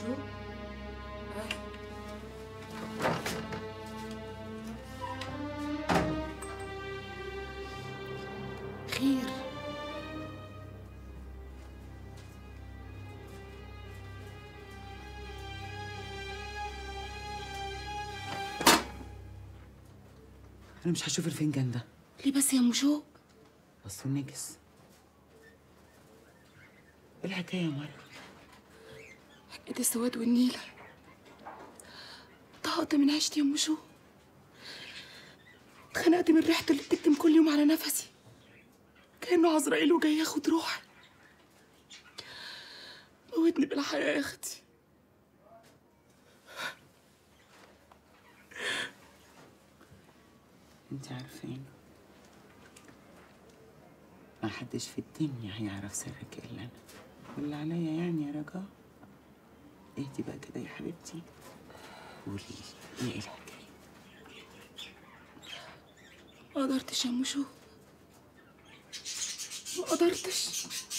شو؟ خير انا مش هشوف الفنجان ده ليه بس يا ام شو؟ بس نجس ايه الحكايه يا مره حقة السواد والنيلة طهقت من عيشتي يا ام شو اتخنقت من ريحته اللي بتكتم كل يوم على نفسي كأنه عزرائيل وجاي ياخد روحي موتني بالحياة يا اختي انت عارفين ما حدش في الدنيا هيعرف سرك الا انا واللي عليا يعني يا رجاء اهدي بقى كده يا حبيبتي قولي لي ايه الحكايه ما قدرتش يا ام شو ما قدرتش